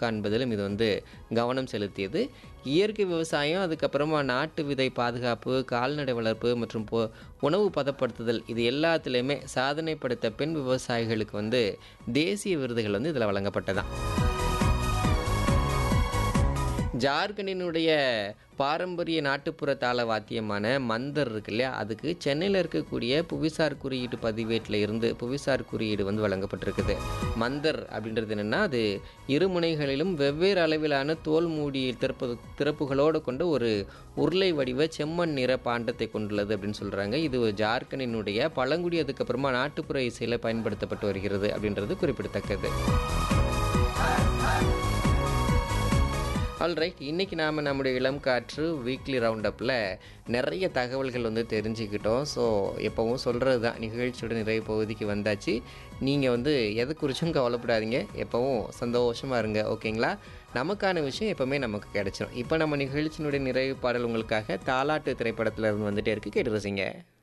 காண்பதிலும் இது வந்து கவனம் செலுத்தியது இயற்கை விவசாயம் அதுக்கப்புறமா நாட்டு விதை பாதுகாப்பு கால்நடை வளர்ப்பு மற்றும் பொ உணவு பதப்படுத்துதல் இது எல்லாத்துலேயுமே சாதனை படைத்த பெண் விவசாயிகளுக்கு வந்து தேசிய விருதுகள் வந்து இதில் வழங்கப்பட்டதான் ஜார்க்கண்டினுடைய பாரம்பரிய நாட்டுப்புற தாள வாத்தியமான மந்தர் இருக்கு இல்லையா அதுக்கு சென்னையில் இருக்கக்கூடிய புவிசார் குறியீட்டு பதிவேட்டில் இருந்து புவிசார் குறியீடு வந்து வழங்கப்பட்டிருக்குது மந்தர் அப்படின்றது என்னென்னா அது இரு முனைகளிலும் வெவ்வேறு அளவிலான தோல் மூடி திறப்பு திறப்புகளோடு கொண்ட ஒரு உருளை வடிவ செம்மண் நிற பாண்டத்தை கொண்டுள்ளது அப்படின்னு சொல்கிறாங்க இது ஜார்க்கண்டினுடைய பழங்குடி அதுக்கப்புறமா நாட்டுப்புற இசையில் பயன்படுத்தப்பட்டு வருகிறது அப்படின்றது குறிப்பிடத்தக்கது ஆல் ரைட் இன்றைக்கி நாம் நம்முடைய இளம் காற்று வீக்லி ரவுண்ட் அப்பில் நிறைய தகவல்கள் வந்து தெரிஞ்சுக்கிட்டோம் ஸோ எப்போவும் சொல்கிறது தான் நிகழ்ச்சியோட நிறைய பகுதிக்கு வந்தாச்சு நீங்கள் வந்து எதை குறிச்சும் கவலைப்படாதீங்க எப்போவும் சந்தோஷமாக இருங்க ஓகேங்களா நமக்கான விஷயம் எப்போவுமே நமக்கு கிடைச்சிடும் இப்போ நம்ம நிகழ்ச்சியினுடைய நிறைவு பாடல் உங்களுக்காக தாலாட்டு திரைப்படத்தில் இருந்து வந்துட்டே இருக்குது கேட்டு ரசிங்க